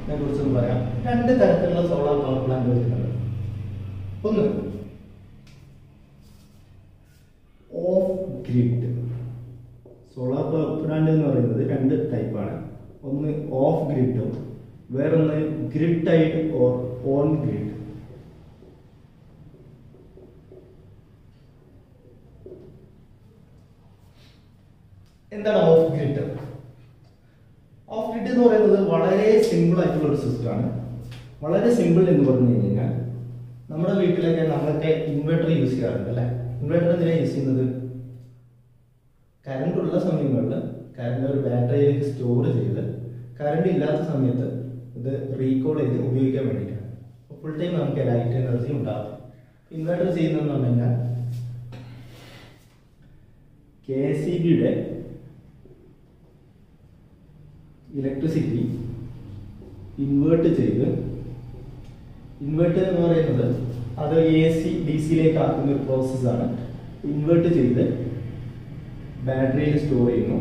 കുറിച്ചൊന്ന് പറയാം രണ്ട് തരത്തിലുള്ള സോളാർ പവർ പ്ലാന്റ് വരുന്നുണ്ട് ഒന്ന് off grid solar power plant എന്ന് പറയുന്നത് രണ്ട് ടൈപ്പാണ് ഒന്ന് ഓഫ് ഗ്രിഡും വേറൊന്ന് grid tied or on grid എന്താണ് ഓഫ് ഗ്രിഡ് ഓഫ് ഗ്രിഡ് എന്ന് പറയുന്നത് വളരെ സിമ്പിൾ ആയിട്ടുള്ള ഒരു സിസ്റ്റമാണ് വളരെ സിമ്പിൾ എന്ന് പറഞ്ഞു കഴിഞ്ഞാൽ നമ്മുടെ വീട്ടിലൊക്കെ നമ്മളൊക്കെ ഇൻവെർട്ടർ യൂസ് ചെയ്യാറുണ്ട് അല്ലേ ഇൻവെർട്ടർ എന്തിനാണ് യൂസ് ചെയ്യുന്നത് കറണ്ട് ഉള്ള സമയങ്ങളിൽ കറണ്ട് ഒരു ബാറ്ററിയിലേക്ക് സ്റ്റോർ ചെയ്ത് കറണ്ട് ഇല്ലാത്ത സമയത്ത് ഇത് റീകോൾ ചെയ്ത് ഉപയോഗിക്കാൻ വേണ്ടിയിട്ടാണ് ഫുൾ ടൈം നമുക്ക് ലൈറ്റ് എനർജി ഉണ്ടാകും ഇൻവെർട്ടർ ചെയ്യുന്നതെന്ന് പറഞ്ഞു കഴിഞ്ഞാൽ കെ എസ് സി ബിയുടെ ഇലക്ട്രിസിറ്റി ഇൻവേർട്ട് ചെയ്ത് ഇൻവേർട്ട് എന്ന് പറയുന്നത് അത് എ സി ഡി സിയിലേക്ക് ആക്കുന്ന ഒരു പ്രോസസ്സാണ് ഇൻവേർട്ട് ചെയ്ത് ബാറ്ററിയിൽ സ്റ്റോർ ചെയ്യുന്നു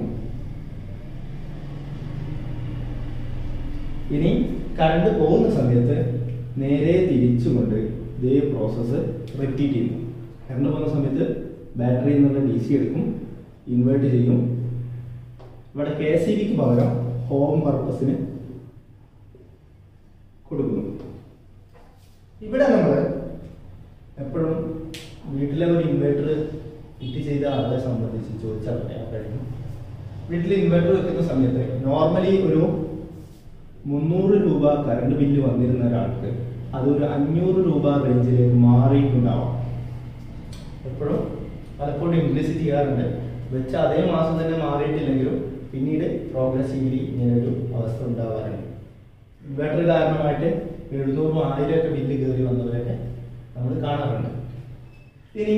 ഇനി കറണ്ട് പോകുന്ന സമയത്ത് നേരെ തിരിച്ചുകൊണ്ട് ഇതേ പ്രോസസ്സ് റിപ്പീറ്റ് ചെയ്യുന്നു കറണ്ട് പോകുന്ന സമയത്ത് ബാറ്ററിയിൽ നിന്നുള്ള ഡി സി എടുക്കും ഇൻവേർട്ട് ചെയ്യും ഇവിടെ കെ സി ബിക്ക് പകരം ഹോം പർപ്പസിന് കൊടുക്കുന്നു ഇവിടെ നമ്മൾ എപ്പോഴും വീട്ടിലെ ഒരു ഇൻവേർട്ടർ ഫിറ്റ് ചെയ്ത ആളെ സംബന്ധിച്ച് ചോദിച്ചാൽ പറയാൻ കഴിയും വീട്ടിൽ ഇൻവേർട്ടർ വെക്കുന്ന സമയത്ത് നോർമലി ഒരു മുന്നൂറ് രൂപ കറണ്ട് ബില്ല് വന്നിരുന്ന ഒരാൾക്ക് അതൊരു അഞ്ഞൂറ് രൂപ റേഞ്ചിലേക്ക് മാറിയിട്ടുണ്ടാവാം എപ്പോഴും പലപ്പോഴും ഇൻക്രീസ് ചെയ്യാറുണ്ട് വെച്ച അതേ മാസം തന്നെ മാറിയിട്ടില്ലെങ്കിലും പിന്നീട് പ്രോഗ്രസീവ്ലി ഇങ്ങനെ ഒരു അവസ്ഥ ഉണ്ടാവാറുണ്ട് ഇൻവെർട്ടർ കാരണമായിട്ട് എഴുന്നൂറും ആയിരം ഒക്കെ ബില്ല് കയറി വന്നവരൊക്കെ നമ്മൾ കാണാറുണ്ട് ഇനി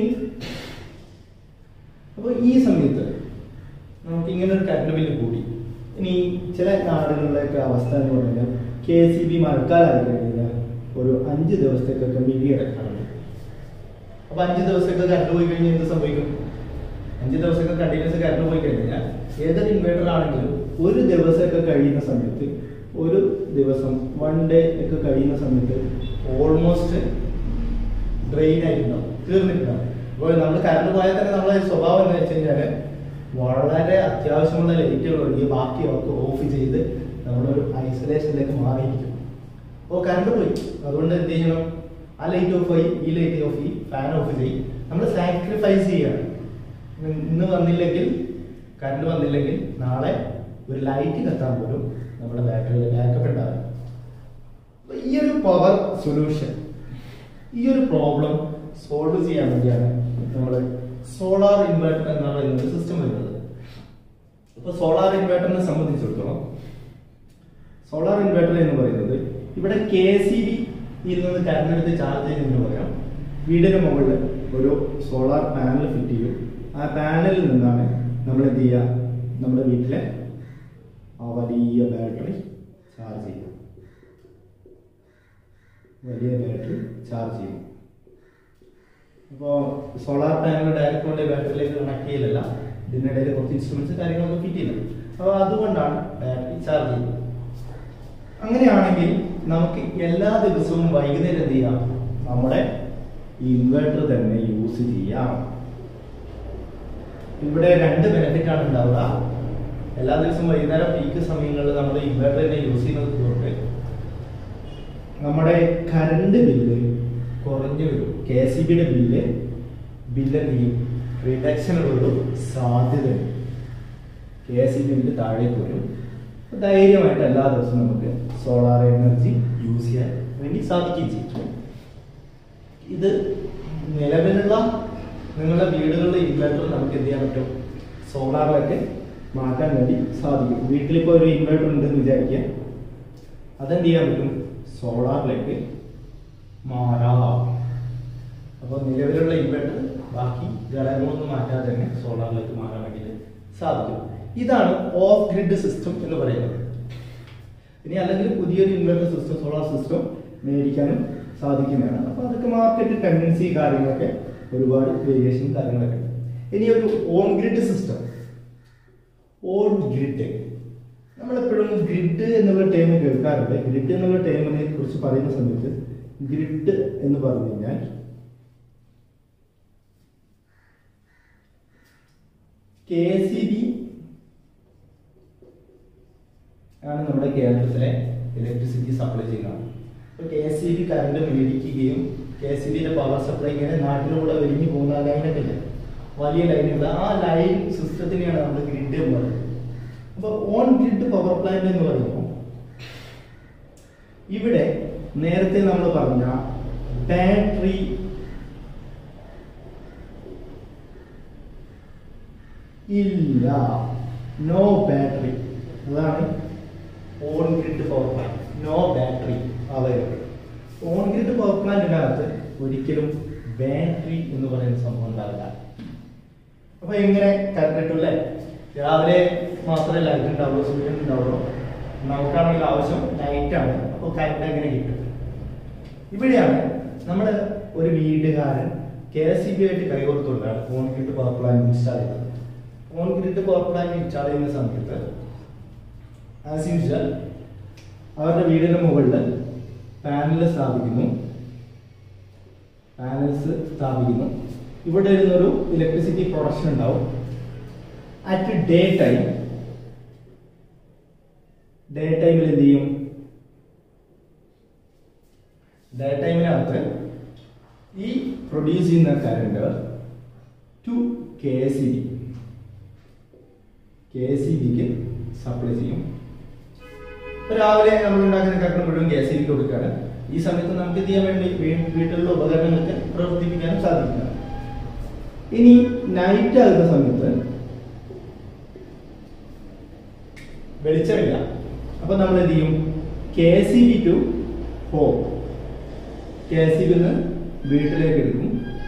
അപ്പോൾ ഈ സമയത്ത് നമുക്ക് ഇങ്ങനെ ഒരു കറണ്ട് ബില്ല് കൂടി ഇനി ചില നാടുകളിലൊക്കെ അവസ്ഥ എന്ന് പറഞ്ഞാൽ കെ സി ബി മഴക്കാലമായി കഴിഞ്ഞാൽ ഒരു അഞ്ച് ദിവസത്തേക്കൊക്കെ മില്ലി അടക്കാറുണ്ട് അപ്പൊ അഞ്ച് ദിവസമൊക്കെ കറണ്ട് പോയി കഴിഞ്ഞാൽ എന്ത് സംഭവിക്കും അഞ്ച് ദിവസമൊക്കെ കണ്ടിന്യൂസ് കറണ്ട് പോയി കഴിഞ്ഞാൽ ഏതൊരു ഇൻവേർട്ടർ ആണെങ്കിലും ഒരു ദിവസമൊക്കെ കഴിയുന്ന സമയത്ത് ഒരു ദിവസം വൺ ഡേ ഒക്കെ കഴിയുന്ന സമയത്ത് ഓൾമോസ്റ്റ് ഡ്രെയിൻ ആയിട്ടുണ്ടാവും തീർന്നിട്ടുണ്ടാവും അപ്പോൾ നമ്മൾ കറണ്ട് പോയാൽ തന്നെ നമ്മളെ സ്വഭാവം എന്ന് വെച്ച് കഴിഞ്ഞാൽ വളരെ അത്യാവശ്യമുള്ള ലൈറ്റുകൾ ഒഴികെ ബാക്കിയൊക്കെ ഓഫ് ചെയ്ത് നമ്മളൊരു ഐസൊലേഷനിലേക്ക് മാറിയിരിക്കും അപ്പോൾ കറണ്ട് പോയി അതുകൊണ്ട് എന്ത് ചെയ്യണം ആ ലൈറ്റ് ഓഫ് ആയി ഈ ലൈറ്റ് ഓഫ് ചെയ്യും ഫാൻ ഓഫ് ചെയ്യും നമ്മൾ സാക്രിഫൈസ് ചെയ്യണം ഇന്ന് വന്നില്ലെങ്കിൽ കറണ്ട് വന്നില്ലെങ്കിൽ നാളെ ഒരു ലൈറ്റ് കത്താൻ പോലും നമ്മുടെ ബാറ്ററിയിൽ ബാക്കപ്പ് ഉണ്ടാകും അപ്പൊ ഈ ഒരു പവർ സൊല്യൂഷൻ ഈ ഒരു പ്രോബ്ലം സോൾവ് ചെയ്യാൻ വേണ്ടിയാണ് നമ്മൾ സോളാർ ഇൻവെർട്ടർ എന്ന് പറയുന്ന ഒരു സിസ്റ്റം വരുന്നത് ഇപ്പൊ സോളാർ ഇൻവെർട്ടറിനെ സംബന്ധിച്ചിടത്തോളം സോളാർ ഇൻവെർട്ടർ എന്ന് പറയുന്നത് ഇവിടെ കെ സി ബിയിൽ നിന്ന് കറണ്ട് എടുത്ത് ചാർജ് ചെയ്യുന്നതിന് പകരം വീടിന് മുകളിൽ ഒരു സോളാർ പാനൽ ഫിറ്റ് ചെയ്യും ആ പാനലിൽ നിന്നാണ് നമ്മൾ എന്ത് ചെയ്യുക നമ്മുടെ വീട്ടിലെ ആ വലിയ ബാറ്ററി ചാർജ് ചെയ്യും വലിയ ബാറ്ററി ചാർജ് ചെയ്യും അപ്പോൾ സോളാർ പാനൽ ഡയറക്റ്റ് കൊണ്ട് ബാറ്ററിയിലേക്ക് കണക്ട് ചെയ്യലല്ല ഇതിനിടയിൽ കുറച്ച് ഇൻസ്ട്രുമെന്റ്സ് കാര്യങ്ങളൊക്കെ ഫിറ്റ് ചെയ്യുന്നത് അപ്പോൾ അതുകൊണ്ടാണ് ബാറ്ററി ചാർജ് ചെയ്യുന്നത് അങ്ങനെയാണെങ്കിൽ നമുക്ക് എല്ലാ ദിവസവും വൈകുന്നേരം എന്ത് ചെയ്യാം നമ്മുടെ ഇൻവെർട്ടർ തന്നെ യൂസ് ചെയ്യാം ഇവിടെ രണ്ട് ബെനിഫിറ്റ് ആണ് ഉണ്ടാവുക എല്ലാ ദിവസവും വൈകുന്നേരം പീക്ക് സമയങ്ങളിൽ നമ്മൾ ഇൻവെർട്ടർ തന്നെ യൂസ് ചെയ്യുന്നത് കൊണ്ട് നമ്മുടെ കറണ്ട് ബില്ല് കുറഞ്ഞു വരും കെ സി ബിയുടെ ബില്ല് ബില്ല് എന്ത് ചെയ്യും റിഡക്ഷനുള്ള സാധ്യതയുണ്ട് കെ എസ് ഇ ബില്ല് താഴേക്ക് വരും അപ്പൊ ധൈര്യമായിട്ട് എല്ലാ ദിവസവും നമുക്ക് സോളാർ എനർജി യൂസ് ചെയ്യാൻ വേണ്ടി സാധിക്കുകയും ചെയ്യും ഇത് നിലവിലുള്ള നിങ്ങളുടെ വീടുകളിലെ ഇൻവെർട്ടർ നമുക്ക് എന്ത് ചെയ്യാൻ പറ്റും സോളാറിലേക്ക് മാറ്റാൻ വേണ്ടി സാധിക്കും വീട്ടിലിപ്പോൾ ഒരു ഇൻവെർട്ടർ ഉണ്ടെന്ന് വിചാരിക്കുക അതെന്ത് ചെയ്യാൻ പറ്റും സോളാറിലേക്ക് മാറാം അപ്പോൾ നിലവിലുള്ള ഇൻവെർട്ടർ ബാക്കി ഘടകങ്ങളൊന്നും മാറ്റാതെ തന്നെ സോളാറിലേക്ക് മാറാൻ വേണ്ടിയിട്ട് സാധിക്കും ഇതാണ് ഓഫ് ഗ്രിഡ് സിസ്റ്റം എന്ന് പറയുന്നത് ഇനി അല്ലെങ്കിൽ പുതിയൊരു ഇൻവെർട്ടർ സിസ്റ്റം സോളാർ സിസ്റ്റം മേടിക്കാനും സാധിക്കുന്നതാണ് അപ്പോൾ അതൊക്കെ മാർക്കറ്റ് ടെൻഡൻസി കാര്യങ്ങളൊക്കെ ഒരുപാട് വേരിയേഷൻ കാര്യങ്ങളൊക്കെ ഉണ്ട് ഇനി ഒരു on grid system on grid നമ്മളെപ്പോഴും ഗ്രിഡ് എന്നുള്ള ടേം കേൾക്കാറുണ്ട് ഗ്രിഡ് എന്നുള്ള ടേമിനെ കുറിച്ച് പറയുന്ന സമയത്ത് ഗ്രിഡ് എന്ന് പറഞ്ഞു കഴിഞ്ഞാൽ കെ സി ബി ആണ് നമ്മുടെ കേരളത്തിലെ ഇലക്ട്രിസിറ്റി സപ്ലൈ ചെയ്യുന്നത് അപ്പോൾ കെ സി ബി കറണ്ട് മേടിക്കുകയും കെ സി ബിയുടെ പവർ സപ്ലൈ ഇങ്ങനെ നാട്ടിലൂടെ വലിഞ്ഞു പോകുന്ന ലൈനൊക്കെ ഇല്ലേ വലിയ ലൈനുകൾ ആ ലൈൻ സിസ്റ്റത്തിനെയാണ് നമ്മൾ ഗ്രിഡ് എന്ന് പറയുന്നത് അപ്പോൾ ഓൺ ഗ്രിഡ് പവർ പ്ലാന്റ് എന്ന് പറയുമ്പോൾ ഇവിടെ നേരത്തെ നമ്മൾ പറഞ്ഞ ബാറ്ററി ഇല്ല നോ ബാറ്ററി അതാണ് on grid power plant no battery available on grid power പ്ലാന്റിനകത്ത് ഒരിക്കലും ബാറ്ററി എന്ന് പറയുന്ന സംഭവം ഉണ്ടാവില്ല അപ്പൊ എങ്ങനെ കറണ്ട് കിട്ടും അല്ലേ രാവിലെ മാത്രമേ ലൈറ്റ് ഉണ്ടാവുള്ളൂ സൂര്യൻ ഉണ്ടാവുള്ളൂ നമുക്കാണെങ്കിൽ ആവശ്യം ലൈറ്റ് ആണ് അപ്പോൾ കറണ്ട് എങ്ങനെ കിട്ടും ഇവിടെയാണ് നമ്മുടെ ഒരു വീടുകാരൻ കെ എസ് സി ബി ആയിട്ട് കൈകോർത്തുകൊണ്ടാണ് on grid power plant install ചെയ്തത് on grid power plant install ചെയ്യുന്ന സമയത്ത് ആസ് യൂഷ്വൽ അവരുടെ വീടിന്റെ മുകളിൽ പാനൽ സ്ഥാപിക്കുന്നു പാനൽസ് സ്ഥാപിക്കുന്നു ഇവിടെ ഇരുന്നൊരു ഇലക്ട്രിസിറ്റി പ്രൊഡക്ഷൻ ഉണ്ടാവും അറ്റ് ഡേ ടൈം ഡേ ടൈമിൽ എന്ത് ചെയ്യും ഡേ ടൈമിനകത്ത് ഈ പ്രൊഡ്യൂസ് ചെയ്യുന്ന current to K S C B K S C ബിക്ക് സപ്ലൈ ചെയ്യും ഇപ്പൊ രാവിലെ നമ്മൾ ഉണ്ടാക്കുന്ന കറണ്ട് മുഴുവൻ കെ എസ് സി ബിക്ക് കൊടുക്കുകയാണ് ഈ സമയത്ത് നമുക്ക് ഇത് ചെയ്യാൻ വേണ്ടി വീ- വീട്ടിലുള്ള ഉപകരണങ്ങൾക്ക് പ്രവർത്തിപ്പിക്കാനും സാധിക്കുന്നതാണ് ഇനി നൈറ്റ് ആകുന്ന സമയത്ത് വെളിച്ചമില്ല അപ്പൊ നമ്മൾ എന്ത് ചെയ്യും K C B to home K C B വീട്ടിലേക്ക് എടുക്കും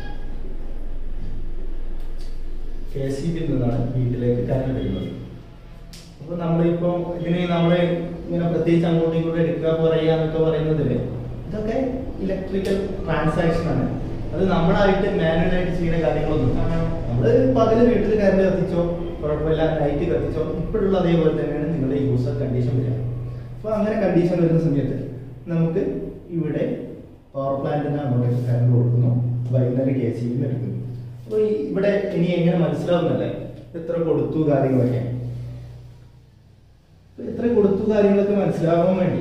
കെ സി ബിയിൽ നിന്നാണ് വീട്ടിലേക്ക് കറണ്ട് വരുന്നത് അപ്പൊ നമ്മളിപ്പോ ഇതിനെ നമ്മളെ ഇങ്ങനെ പ്രത്യേകിച്ച് അങ്ങോട്ടും ഇങ്ങോട്ടും എടുക്കുക പറയുക എന്നൊക്കെ പറയുന്നതില് ഇതൊക്കെ ഇലക്ട്രിക്കൽ ട്രാൻസാക്ഷൻ ആണ് അത് നമ്മളായിട്ട് മാനുവലായിട്ട് ചെയ്യുന്ന കാര്യങ്ങളൊന്നും നമ്മള് പകല് വീട്ടിൽ കറണ്ട് കത്തിച്ചോ കുഴപ്പമില്ല നൈറ്റ് കത്തിച്ചോ ഇപ്പോഴുള്ള അതേപോലെ തന്നെയാണ് നിങ്ങളുടെ യൂസർ കണ്ടീഷൻ വരിക അപ്പൊ അങ്ങനെ കണ്ടീഷൻ വരുന്ന സമയത്ത് നമുക്ക് ഇവിടെ പവർ പ്ലാന്റിന് അങ്ങോട്ടേക്ക് കറണ്ട് കൊടുക്കുന്നു വൈകുന്നേരം കെ സി ബിന്ന് എടുക്കുന്നു അപ്പൊ ഈ ഇവിടെ ഇനി എങ്ങനെ മനസ്സിലാവുന്നല്ലേ എത്ര കൊടുത്തു കാര്യങ്ങളൊക്കെ അപ്പൊ എത്ര കൊടുത്തു കാര്യങ്ങളൊക്കെ മനസ്സിലാവാൻ വേണ്ടി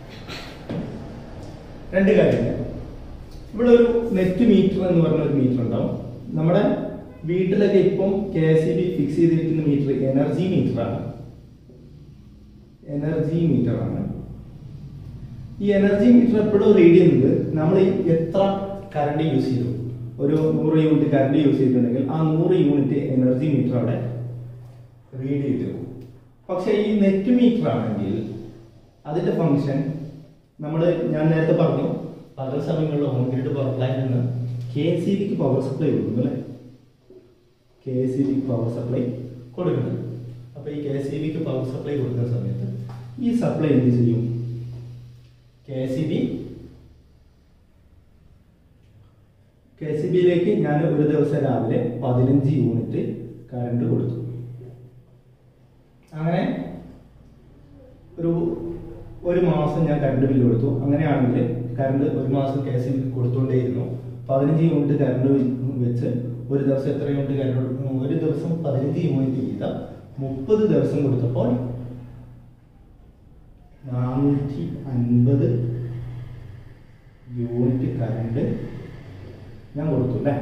രണ്ട് കാര്യങ്ങൾ ഇവിടെ ഒരു നെറ്റ് മീറ്റർ എന്ന് പറഞ്ഞ ഒരു മീറ്റർ ഉണ്ടാവും നമ്മുടെ വീട്ടിലൊക്കെ ഇപ്പം K S C B fix ചെയ്തിരിക്കുന്ന മീറ്റർ എനർജി മീറ്റർ ആണ് എനർജി മീറ്റർ ആണ് ഈ എനർജി മീറ്റർ എപ്പോഴും റീഡ് ചെയ്യുന്നത് നമ്മൾ എത്ര കറണ്ട് യൂസ് ചെയ്തു ഒരു നൂറ് യൂണിറ്റ് കറണ്ട് യൂസ് ചെയ്തിട്ടുണ്ടെങ്കിൽ ആ നൂറ് യൂണിറ്റ് എനർജി മീറ്റർ അവിടെ റീഡ് ചെയ്തു പക്ഷേ ഈ നെറ്റ് മീറ്റർ ആണെങ്കിൽ അതിന്റെ ഫംഗ്ഷൻ നമ്മൾ ഞാൻ നേരത്തെ പറഞ്ഞു പകൽ സമയങ്ങളിൽ ഓൺ ഗ്രിഡ് പവർ പ്ലാന്റിൽ നിന്ന് കെ സി ബിക്ക് പവർ സപ്ലൈ കൊടുക്കുന്നു അല്ലേ കെ സി ബിക്ക് പവർ സപ്ലൈ കൊടുക്കുന്നത് അപ്പൊ ഈ കെ സി ബിക്ക് പവർ സപ്ലൈ കൊടുക്കുന്ന സമയത്ത് ഈ സപ്ലൈ എന്ത് ചെയ്യും K C B K C ബിയിലേക്ക് ഞാൻ ഒരു ദിവസം രാവിലെ പതിനഞ്ച് യൂണിറ്റ് കറണ്ട് കൊടുത്തു അങ്ങനെ ഒരു ഒരു മാസം ഞാൻ കറണ്ട് ബില്ല് കൊടുത്തു അങ്ങനെയാണെങ്കിൽ കറണ്ട് ഒരു മാസം കെ സി ബി കൊടുത്തുകൊണ്ടേയിരുന്നു പതിനഞ്ച് യൂണിറ്റ് കറണ്ട് വെച്ച് ഒരു ദിവസം എത്ര യൂണിറ്റ് കറണ്ട് കൊടുക്കുന്നു ഒരു ദിവസം പതിനഞ്ച് യൂണിറ്റ് വീതം മുപ്പത് ദിവസം കൊടുത്തപ്പോൾ നാനൂറ്റി അൻപത് യൂണിറ്റ് കറണ്ട് ഞാൻ കൊടുത്തു അല്ലേ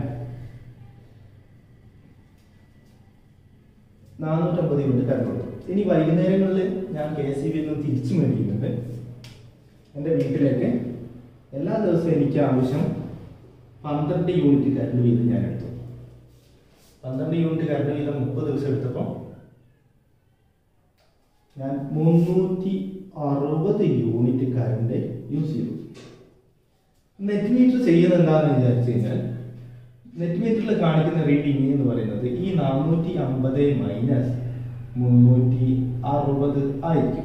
നാനൂറ്റമ്പത് യൂണിറ്റ് കറണ്ട് കൊടുത്തു ഇനി വൈകുന്നേരങ്ങളിൽ ഞാൻ കെ സി ബിയിൽ നിന്ന് തിരിച്ചു മേടിക്കുന്നുണ്ട് എൻ്റെ വീട്ടിലേക്ക് എല്ലാ ദിവസവും എനിക്ക് ആവശ്യം പന്ത്രണ്ട് യൂണിറ്റ് കറണ്ട് വീതം ഞാൻ എടുത്തു പന്ത്രണ്ട് യൂണിറ്റ് കറണ്ട് വീതം മുപ്പത് ദിവസം എടുത്തപ്പോൾ ഞാൻ മുന്നൂറ്റി അറുപത് യൂണിറ്റ് കറണ്ട് യൂസ് ചെയ്തു നെറ്റ് മീറ്റർ ചെയ്യുന്നത് എന്താണെന്ന് വിചാരിച്ചു കഴിഞ്ഞാൽ നെറ്റ് മീറ്ററിൽ കാണിക്കുന്ന റീഡിങ് എന്ന് പറയുന്നത് ഈ നാനൂറ്റി അമ്പത് മൈനസ് മുന്നൂറ്റി അറുപത് ആയിരിക്കും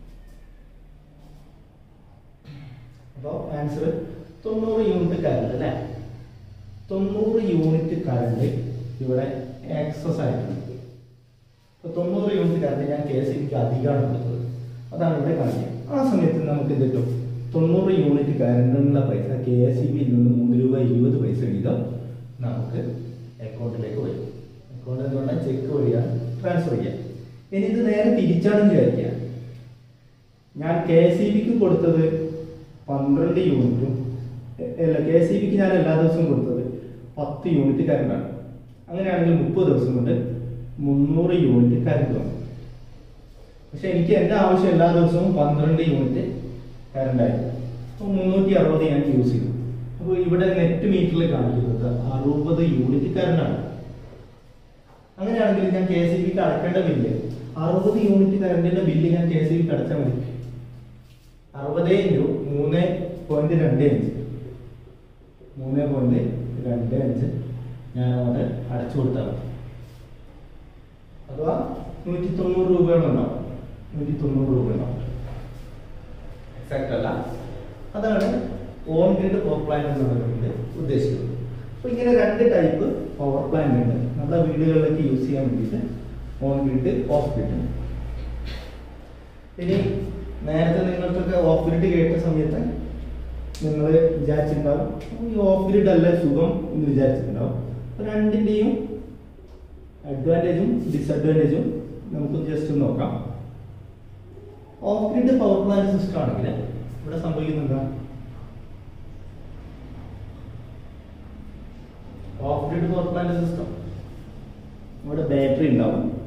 അപ്പോൾ ആൻസർ തൊണ്ണൂറ് യൂണിറ്റ് കറണ്ട് അല്ലേ തൊണ്ണൂറ് യൂണിറ്റ് കറണ്ട് ഇവിടെ എക്സസ് ആയിട്ടുണ്ട് അപ്പോൾ തൊണ്ണൂറ് യൂണിറ്റ് കറണ്ട് ഞാൻ കെ എസ് ഇക്ക് അധികമാണ് കൊടുത്തത് അതാണ് ഇവിടെ കാണിക്കുക ആ സമയത്ത് നമുക്ക് എന്ത് കിട്ടും തൊണ്ണൂറ് യൂണിറ്റ് കറണ്ടിനുള്ള പൈസ കെ എസ് ഇ ബിയിൽ നിന്ന് മൂന്ന് രൂപ ഇരുപത് പൈസ വീതം നമുക്ക് അക്കൗണ്ടിലേക്ക് വരും അക്കൗണ്ടിൽ എന്ന് പറഞ്ഞാൽ ചെക്ക് വഴിയാണ് ട്രാൻസ്ഫർ ചെയ്യുക ഇനി ഇത് നേരെ തിരിച്ചാണെന്ന് വിചാരിക്കുക ഞാൻ കെ എസ് ഇ ബിക്ക് കൊടുത്തത് പന്ത്രണ്ട് യൂണിറ്റും എ- അല്ല കെ എസ് ഇ ബിക്ക് ഞാൻ എല്ലാ ദിവസവും കൊടുത്തത് പത്ത് യൂണിറ്റ് കറണ്ടാണ് അങ്ങനെയാണെങ്കിൽ മുപ്പത് ദിവസം കൊണ്ട് മുന്നൂറ് യൂണിറ്റ് കറണ്ട് വന്നു പക്ഷെ എനിക്ക് എൻ്റെ ആവശ്യം എല്ലാ ദിവസവും പന്ത്രണ്ട് യൂണിറ്റ് കറണ്ടായിരുന്നു അപ്പോൾ മുന്നൂറ്റി അറുപത് ഞാൻ യൂസ് ചെയ്തു അപ്പോൾ ഇവിടെ നെറ്റ് മീറ്ററിൽ കാണിക്കുന്നത് അറുപത് യൂണിറ്റ് കറണ്ടാണ് അങ്ങനെയാണെങ്കിൽ ഞാൻ കെ എസ് ഇ ബിക്ക് അടക്കേണ്ട ബില്ല് അറുപത് യൂണിറ്റ് കറണ്ടിന്റെ ബില്ല് ഞാൻ കെ എസ് ഇ ബിക്ക് അടച്ചാൽ മതി അറുപത് ഇൻറ്റു മൂന്ന് പോയിന്റ് രണ്ട് അഞ്ച് മൂന്ന് പോയിന്റ് രണ്ട് അഞ്ച് ഞാൻ അവിടെ അടച്ചു കൊടുത്താൽ മതി അഥവാ നൂറ്റി തൊണ്ണൂറ് രൂപകളുണ്ടാവും നൂറ്റി തൊണ്ണൂറ് രൂപ ഉണ്ടാവും എക്സാക്ട് അല്ല അതാണ് ഓൺ ഗ്രിഡ് പവർ പ്ലാന്റ് എന്നുള്ളതുകൊണ്ട് ഉദ്ദേശിക്കുന്നത് അപ്പോൾ ഇങ്ങനെ രണ്ട് ടൈപ്പ് പവർ പ്ലാന്റ് ഉണ്ട് നമ്മുടെ വീടുകളിലേക്ക് യൂസ് ചെയ്യാൻ വേണ്ടിയിട്ട് ഓൺ ഗ്രിഡ് ഓഫ് ഗ്രിഡ് ഇനി നേരത്തെ നിങ്ങൾക്കൊക്കെ ഓഫ് ഗ്രിഡ് കേട്ട സമയത്ത് നിങ്ങൾ വിചാരിച്ചിട്ടുണ്ടാവും ഈ ഓഫ് ഗ്രിഡ് അല്ല സുഖം എന്ന് വിചാരിച്ചിട്ടുണ്ടാവും അപ്പോൾ രണ്ടിൻ്റെയും അഡ്വാൻറ്റേജും ഡിസഡ്വാൻറ്റേജും നമുക്ക് ജസ്റ്റ് നോക്കാം off grid power plant system ആണെങ്കിൽ ഇവിടെ സംഭവിക്കുന്നത് എന്താ off grid power plant system ഇവിടെ ബാറ്ററി ഉണ്ടാവും